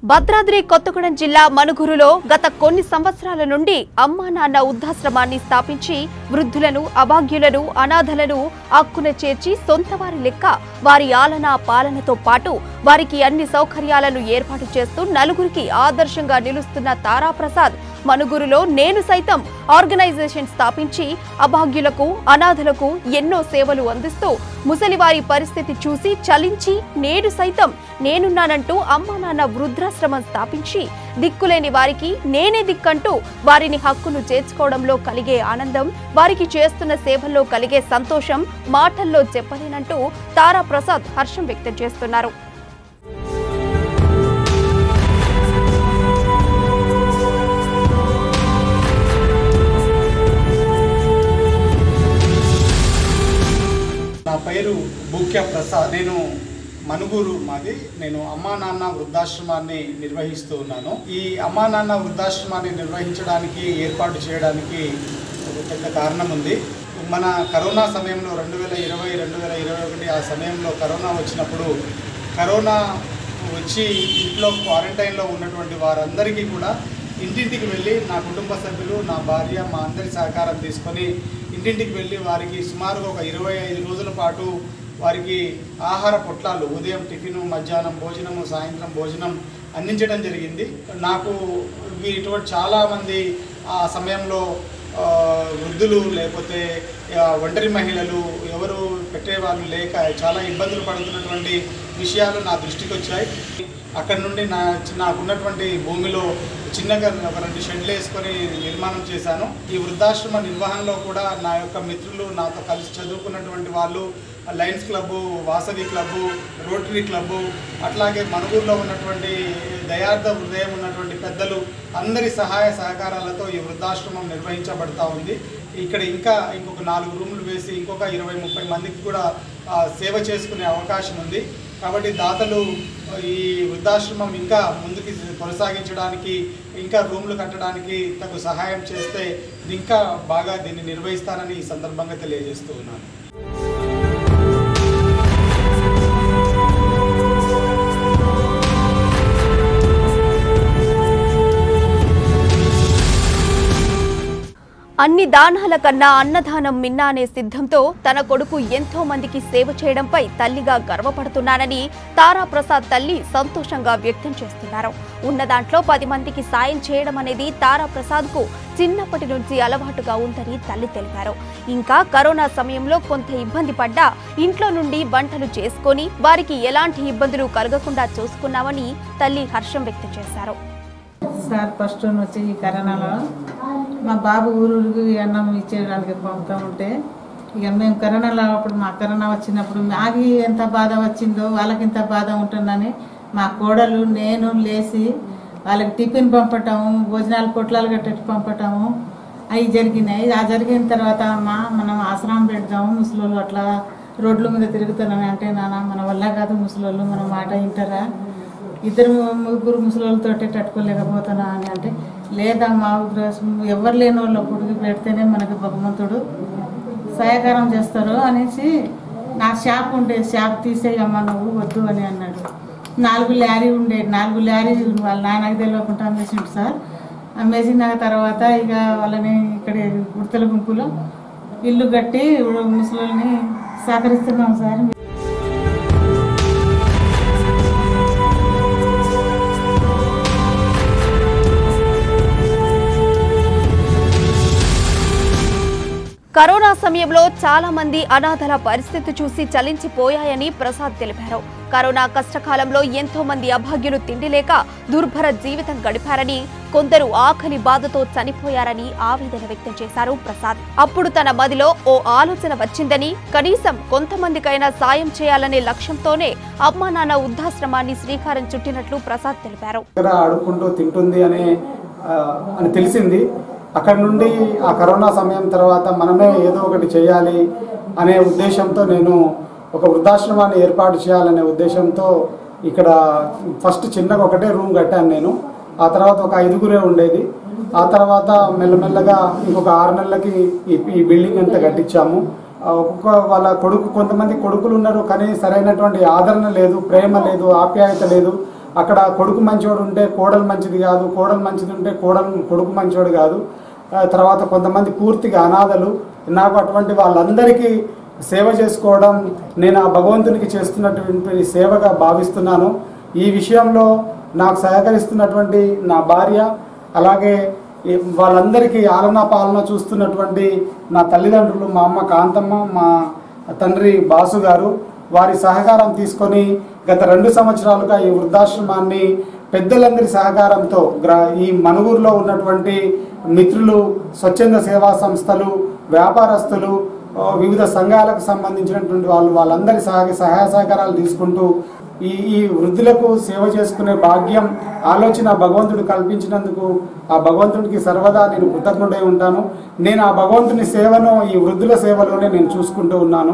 భద్రాద్రి కొత్తగూడెం జిల్లా మనుగురులో గత కొన్ని సంవత్సరాల నుండి అమ్మా నాన్న వృద్ధాశ్రమాన్ని స్థాపించి వృద్ధులను అభాగ్యులను అనాథలను అక్కున చేర్చి సొంత వారి లెక్క వారి ఆలన పాలనతో పాటు వారికి అన్ని సౌకర్యాలను ఏర్పాటు చేస్తూ నలుగురికి ఆదర్శంగా నిలుస్తున్న తారాప్రసాద్ మనుగురులో నేను సైతం ఆర్గనైజేషన్ స్థాపించి అభాగ్యులకు అనాథలకు ఎన్నో సేవలు అందిస్తూ ముసలివారి పరిస్థితి చూసి చలించి నేడు సైతం నేనున్నానంటూ అమ్మా నాన్న వృద్ధాశ్రమం స్థాపించి దిక్కులేని వారికి నేనే దిక్కంటూ వారిని హక్కును చేర్చుకోవడంలో కలిగే ఆనందం వారికి చేస్తున్న సేవల్లో కలిగే సంతోషం మాటల్లో చెప్పలేనంటూ తారా ప్రసాద్ హర్షం వ్యక్తం చేస్తున్నారు నా పేరు బూక్య ప్రసాద్ నేను మనుగూరు మాది నేను అమ్మా నాన్న వృద్ధాశ్రమాన్ని నిర్వహిస్తూ ఉన్నాను ఈ అమ్మా నాన్న వృద్ధాశ్రమాన్ని నిర్వహించడానికి ఏర్పాటు చేయడానికి ఒక పెద్ద కారణం ఉంది మన కరోనా సమయంలో రెండు వేల ఇరవై రెండు వేల ఇరవై ఒకటి ఆ సమయంలో కరోనా వచ్చినప్పుడు కరోనా వచ్చి ఇంట్లో క్వారంటైన్లో ఉన్నటువంటి వారందరికీ కూడా ఇంటింటికి వెళ్ళి నా కుటుంబ సభ్యులు నా భార్య మా అందరి సహకారం తీసుకొని ఇంటింటికి వెళ్ళి వారికి సుమారుగా ఒక ఇరవై ఐదు రోజుల పాటు వారికి ఆహార పొట్లాలు ఉదయం టిఫిను మధ్యాహ్నం భోజనము సాయంత్రం భోజనం అందించడం జరిగింది నాకు వీ- ఇటువంటి చాలామంది ఆ సమయంలో ఆ, వృద్ధులు లేకపోతే ఆ, ఒంటరి మహిళలు ఎవరు పెట్టేవాళ్ళు లేక చాలా ఇబ్బందులు పడుతున్నటువంటి విషయాలు నా దృష్టికి వచ్చాయి అక్కడ నుండి నా నాకున్నటువంటి భూమిలో చిన్నగా ఒక రెండు షెడ్లు వేసుకొని నిర్మాణం చేశాను ఈ వృద్ధాశ్రమ నిర్వహణలో కూడా నా యొక్క మిత్రులు నాతో కలిసి చదువుకున్నటువంటి వాళ్ళు lions club Vasavi club rotary club అట్లాగే మనుగూరులో ఉన్నటువంటి దయార్థ హృదయం ఉన్నటువంటి పెద్దలు అందరి సహాయ సహకారాలతో ఈ వృద్ధాశ్రమం నిర్వహించబడతా ఉంది ఇక్కడ ఇంకా ఇంకొక నాలుగు రూములు వేసి ఇంకొక ఇరవై ముప్పై మందికి కూడా ఆ, సేవ చేసుకునే అవకాశం ఉంది కాబట్టి దాతలు ఈ వృద్ధాశ్రమం ఇంకా ముందుకు కొనసాగించడానికి ఇంకా రూమ్లు కట్టడానికి తగు సహాయం చేస్తే ఇంకా బాగా దీన్ని నిర్వహిస్తానని ఈ సందర్భంగా తెలియజేస్తూ ఉన్నాను అన్ని దానాల కన్నా అన్నదానం మిన్న అనే సిద్ధంతో తన కొడుకు ఎంతో మందికి సేవ చేయడంపై తల్లిగా గర్వపడుతున్నానని తారా ప్రసాద్ తల్లి సంతోషంగా వ్యక్తం చేస్తున్నారు ఉన్న దాంట్లో పది మందికి సాయం చేయడం అనేది తారా ప్రసాద్ కు చిన్నప్పటి నుంచి అలవాటుగా ఉందని తల్లి తెలిపారు ఇంకా కరోనా సమయంలో కొంత ఇబ్బంది పడ్డా ఇంట్లో నుండి వంటలు చేసుకొని వారికి ఎలాంటి ఇబ్బందులు కలగకుండా చూసుకున్నామని తల్లి హర్షం వ్యక్తం చేశారు సార్ ఫస్ట్ వచ్చి ఈ కరోనాలో మా బాబు ఊరికి అన్నం ఇచ్చేయడానికి పంపుతూ ఉంటే ఇక మేము కరోనాలో అప్పుడు మా కరోనా వచ్చినప్పుడు మాకి ఎంత బాధ వచ్చిందో వాళ్ళకి ఎంత బాధ ఉంటుందని మా కోడలు నేను లేచి వాళ్ళకి టిఫిన్ పంపటము భోజనాలు పొట్లాలు కట్టేసి పంపటము అవి జరిగినాయి ఆ జరిగిన తర్వాత అమ్మ మనం ఆశ్రమం పెడదాము ముసలోళ్ళు అట్లా రోడ్ల మీద తిరుగుతున్నాం అంటే నాన్న మన వల్ల కాదు ముసలోళ్ళు మన మాట వింటారా ఇద్దరు ముగ్గురు ముసలితో తట్టుకోలేకపోతున్నా అని అంటే లేదమ్మా ఎవరు లేని వాళ్ళు పొడిగి పెడితేనే మనకి భగవంతుడు సహకారం చేస్తారు అనేసి నా షాప్ ఉండే షాప్ తీసేయమ్మా నువ్వు వద్దు అని అన్నాడు నాలుగు లారీ ఉండే నాలుగు లారీ వాళ్ళ నాన్నకి తెలియకుండా అమ్మేసిండు సార్ అమ్మేసిన తర్వాత ఇక వాళ్ళని ఇక్కడ ఉడతల గుంపులో ఇల్లు కట్టి ముసలిని సహకరిస్తున్నాం సార్ కరోనా సమయంలో చాలా మంది అనాథల పరిస్థితి చూసి చలించిపోయాయని ప్రసాద్ తెలిపారు కరోనా కష్టకాలంలో ఎంతో మంది అభాగ్యులు తిండి లేక దుర్భర జీవితం గడిపారని కొందరు ఆకలి బాధతో చనిపోయారని ఆవేదన వ్యక్తం చేశారు ప్రసాద్ అప్పుడు తన మదిలో ఓ ఆలోచన వచ్చిందని కనీసం కొంతమందికైనా సాయం చేయాలనే లక్ష్యంతోనే అమ్మా నాన్న వృద్ధాశ్రమాన్ని శ్రీకారం చుట్టినట్లు ప్రసాద్ తెలిపారు దగ్గర ఆడుకుంటూ తింటుంది అనే ఆ, అని తెలిసింది అక్కడ నుండి ఆ కరోనా సమయం తర్వాత మనమే ఏదో ఒకటి చేయాలి అనే ఉద్దేశంతో నేను ఒక వృద్ధాశ్రమాన్ని ఏర్పాటు చేయాలనే ఉద్దేశంతో ఇక్కడ ఫస్ట్ చిన్నగా ఒకటే రూమ్ కట్టాను నేను ఆ తర్వాత ఒక ఐదుగురే ఉండేది ఆ తర్వాత మెల్లమెల్లగా ఇంకొక ఆరు నెలలకి ఈ ఈ బిల్డింగ్ అంతా కట్టించాము ఆ, ఒక్కొక్క వాళ్ళ కొడుకు కొంతమంది కొడుకులు ఉన్నారు కానీ సరైనటువంటి ఆదరణ లేదు ప్రేమ లేదు ఆప్యాయత లేదు అక్కడ కొడుకు మంచివాడు ఉంటే కోడలు మంచిది కాదు కోడలు మంచిది ఉంటే కోడలు కొడుకు మంచివాడు కాదు ఆ తర్వాత కొంతమంది పూర్తిగా అనాథలు నాకు అటువంటి వాళ్ళందరికీ సేవ చేసుకోవడం నేను ఆ భగవంతునికి చేస్తున్నటువంటి సేవగా భావిస్తున్నాను ఈ విషయంలో నాకు సహకరిస్తున్నటువంటి నా భార్య అలాగే ఈ వాళ్ళందరికీ ఆలనా పాలన చూస్తున్నటువంటి నా తల్లిదండ్రులు మా అమ్మ కాంతమ్మ మా తండ్రి బాసు గారు వారి సహకారం తీసుకొని గత రెండు సంవత్సరాలుగా ఈ వృద్ధాశ్రమాన్ని పెద్దలందరి సహకారంతో గ్రా ఈ మనుగూరులో ఉన్నటువంటి మిత్రులు స్వచ్ఛంద సేవా సంస్థలు వ్యాపారస్తులు ఆ, వివిధ సంఘాలకు సంబంధించినటువంటి వాళ్ళు వాళ్ళందరి సహాయ సహాయ సహకారాలు తీసుకుంటూ ఈ ఈ వృద్ధులకు సేవ చేసుకునే భాగ్యం ఆలోచన భగవంతుడు కల్పించినందుకు ఆ భగవంతుడికి సర్వదా నేను కృతజ్ఞుడై ఉంటాను నేను ఆ భగవంతుని సేవను ఈ వృద్ధుల సేవలోనే నేను చూసుకుంటూ ఉన్నాను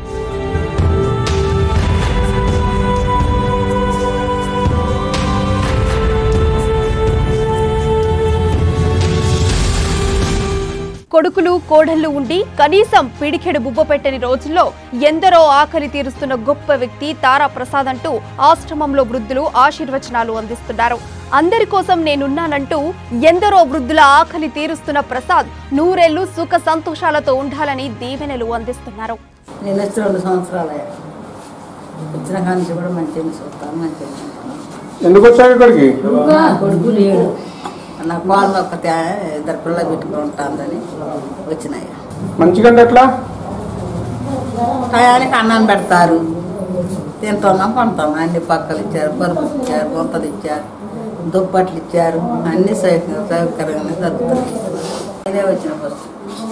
కొడుకులు కోడళ్లు ఉండి కనీసం పిడికెడు బువ్వ పెట్టని రోజుల్లో ఎందరో ఆకలి తీరుస్తున్న గొప్ప వ్యక్తి తారా ప్రసాద్ అంటూ ఆశ్రమంలో వృద్ధులు ఆశీర్వచనాలు అందిస్తున్నారు అందరి కోసం నేనున్నానంటూ ఎందరో వృద్ధుల ఆకలి తీరుస్తున్న ప్రసాద్ నూరేళ్లు సుఖ సంతోషాలతో ఉండాలని దీవెనలు అందిస్తున్నారు నేను వచ్చి రెండు సంవత్సరాలు అయ్యాయి వచ్చిన కాంచి కూడా మంచిగా చూస్తాను మంచిగా చూస్తాను ఎందుకు వచ్చావు ఇక్కడికి నా కొడుకు లేడు నా కోళ్ళ ఒక్కతే ఇద్దరు పిల్లలు పెట్టుకుని ఉంటాందని వచ్చినాయి మంచిగా ఎట్లా టయానికి అన్నం పెడతారు తింటున్నాం పంటున్నాం అన్ని పక్కలు ఇచ్చారు పరుపు ఇచ్చారు బొంతలు ఇచ్చారు దుప్పట్లు ఇచ్చారు అన్ని సౌకర్యం సౌకర్యంగానే జరుగుతుంది ఇదే వచ్చిన ఫస్ట్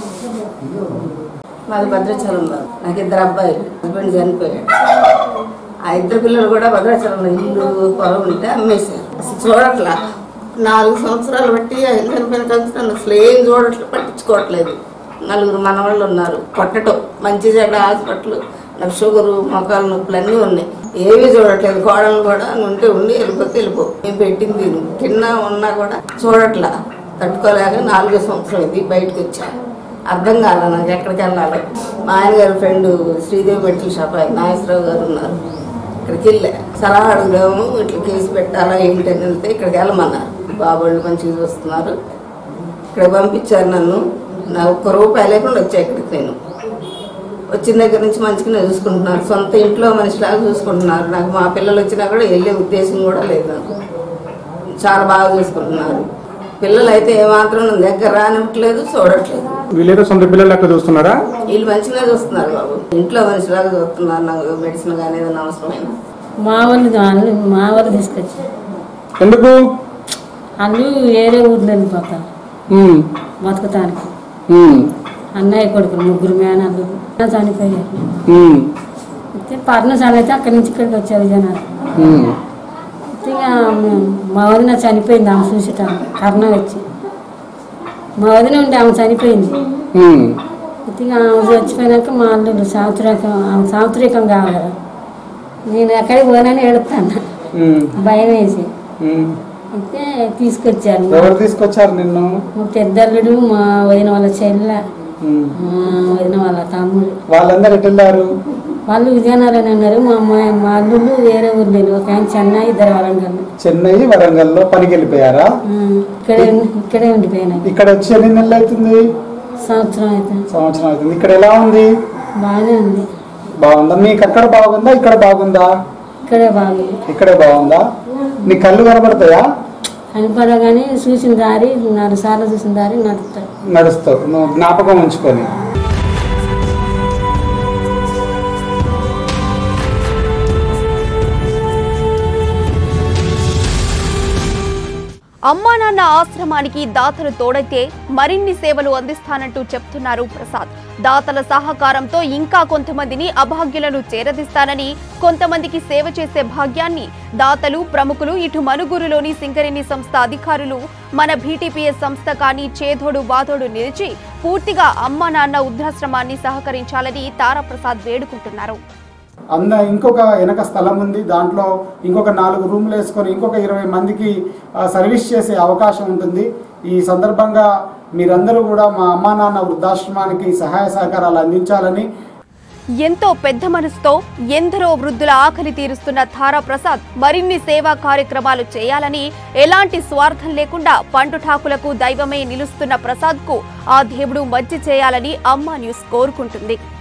మాది భద్రాచలంలో నాకు ఇద్దరు అబ్బాయిలు హస్బెండ్ చనిపోయాడు ఆ ఇద్దరు పిల్లలు కూడా భద్రాచలంలో ఇల్లు పొలం ఉంటే అమ్మేశారు అసలు చూడట్లా నాలుగు సంవత్సరాలు బట్టి ఆ ఇల్లు చనిపోయిన కలిసి నన్ను అసలు ఏం చూడట్లేదు పట్టించుకోవట్లేదు నలుగురు మనవాళ్ళు ఉన్నారు కొట్టటం మంచి చెడ్డ హాస్పిటల్ నాకు షుగరు మొక్కలు నొప్పులు అన్నీ ఉన్నాయి ఏమీ చూడట్లేదు కోడలు కూడా ఉంటే ఉండి వెళ్ళిపోతే వెళ్ళిపో మేము పెట్టింది తిను తిన్నా ఉన్నా కూడా చూడట్లా తట్టుకోలేక నాలుగో సంవత్సరం ఇది బయటకు వచ్చా అర్థం కాల నాకు ఎక్కడికి వెళ్ళాలి మా ఆయన గారి ఫ్రెండ్ శ్రీదేవి మెట్ల షాప్ ఆయన నాగేశ్వరరావు గారు ఉన్నారు ఇక్కడికి వెళ్ళా సలహా అడుగుదాము ఇట్లా కేసు పెట్టాలా ఏంటి అని వెళ్తే ఇక్కడికి వెళ్ళమన్నారు బాబోళ్ళు మంచిగా చూస్తున్నారు ఇక్కడ పంపించారు నన్ను నా ఒక్క రూపాయి లేకుండా వచ్చా ఇక్కడికి నేను వచ్చిన దగ్గర నుంచి మంచిగానే చూసుకుంటున్నారు సొంత ఇంట్లో మనిషిలాగా చూసుకుంటున్నారు నాకు మా పిల్లలు వచ్చినా కూడా వెళ్ళే ఉద్దేశం కూడా లేదు నాకు చాలా బాగా చూసుకుంటున్నారు పిల్లలు అయితే ఏమాత్రం నా దగ్గర రానివ్వట్లేదు చూడట్లేదు వీళ్ళేదో సొంత పిల్లలు లెక్క చూస్తున్నారా వీళ్ళు మంచిగా చూస్తున్నారు బాబు ఇంట్లో మనిషిలాగా చూస్తున్నారు నాకు మెడిసిన్ కానీ ఏదైనా అవసరమైన మా వాళ్ళు వాళ్ళు మా వాళ్ళు తీసుకొచ్చారు ఎందుకు వాళ్ళు వేరే ఊర్లో వెళ్ళిపోతారు బతుకుతానికి అన్నయ్య కొడుకులు ముగ్గురు మేనల్లు చనిపోయారు అయితే పర్ణ చనిపోతే అక్కడి నుంచి ఇక్కడికి వచ్చారు జనాలు అయితే ఇక మా వదిన చనిపోయింది ఆమె చూసేట కర్ణ వచ్చి మా వదిన ఉంటే ఆమె చనిపోయింది అయితే ఇక ఆమె చచ్చిపోయినాక మా అల్లుడు సాంవత్రికం ఆమె సాంవత్రికం కావాలి కదా నేను ఎక్కడికి పోనని ఏడుస్తాను భయం వేసి అయితే తీసుకొచ్చారు ఎవరు తీసుకొచ్చారు నిన్ను మా పెద్దల్లుడు మా వదిన వాళ్ళ చెల్లె మా వదిన వాళ్ళ తమ్ముడు వాళ్ళందరూ ఎటు వెళ్ళారు వాళ్ళు విజయనగరం అన్నారు మా అమ్మాయి మా అల్లుళ్ళు వేరే ఊరు లేరు ఒక ఆయన చెన్నై ఇద్దరు వరంగల్ చెన్నై వరంగల్లో పనికి వెళ్ళిపోయారా ఇక్కడే ఇక్కడే ఉండిపోయినాయి ఇక్కడ వచ్చి ఎన్ని నెలలు అవుతుంది సంవత్సరం అయితే సంవత్సరం అవుతుంది ఇక్కడ ఎలా ఉంది బాగానే ఉంది బాగుందా మీకు అక్కడ బాగుందా ఇక్కడ బాగుందా ఇక్కడే బాగుంది ఇక్కడే బాగుందా నీ కళ్ళు కనబడతాయా కనపడగానే చూసిన దారి నాలుగు సార్లు చూసిన దారి నడుస్తాడు నడుస్తావు నువ్వు జ్ఞాపకం ఉంచుకొని అమ్మా నాన్న ఆశ్రమానికి దాతలు తోడైతే మరిన్ని సేవలు అందిస్తానంటూ చెప్తున్నారు ప్రసాద్ దాతల సహకారంతో ఇంకా కొంతమందిని అభాగ్యులను చేరదీస్తానని కొంతమందికి సేవ చేసే భాగ్యాన్ని దాతలు ప్రముఖులు ఇటు మనుగురులోని సింగరేణి సంస్థ అధికారులు మన బీటీపీఎస్ సంస్థ కానీ చేదోడు వాదోడు నిలిచి పూర్తిగా అమ్మా నాన్న వృద్ధాశ్రమాన్ని సహకరించాలని తారాప్రసాద్ వేడుకుంటున్నారు అంద ఇంకొక వెనక స్థలం ఉంది దాంట్లో ఇంకొక నాలుగు రూమ్లు వేసుకొని ఇంకొక ఇరవై మందికి ఆ, సర్వీస్ చేసే అవకాశం ఉంటుంది ఈ సందర్భంగా మీరందరూ కూడా మా అమ్మా నాన్న వృద్ధాశ్రమానికి సహాయ సహకారాలు అందించాలని ఎంతో పెద్ద మనసుతో ఎందరో వృద్ధుల ఆకలి తీరుస్తున్న తారా ప్రసాద్ మరిన్ని సేవా కార్యక్రమాలు చేయాలని ఎలాంటి స్వార్థం లేకుండా పండుఠాకులకు దైవమే నిలుస్తున్న ప్రసాద్ కు ఆ దేవుడు మంచి చేయాలని అమ్మా న్యూస్ కోరుకుంటుంది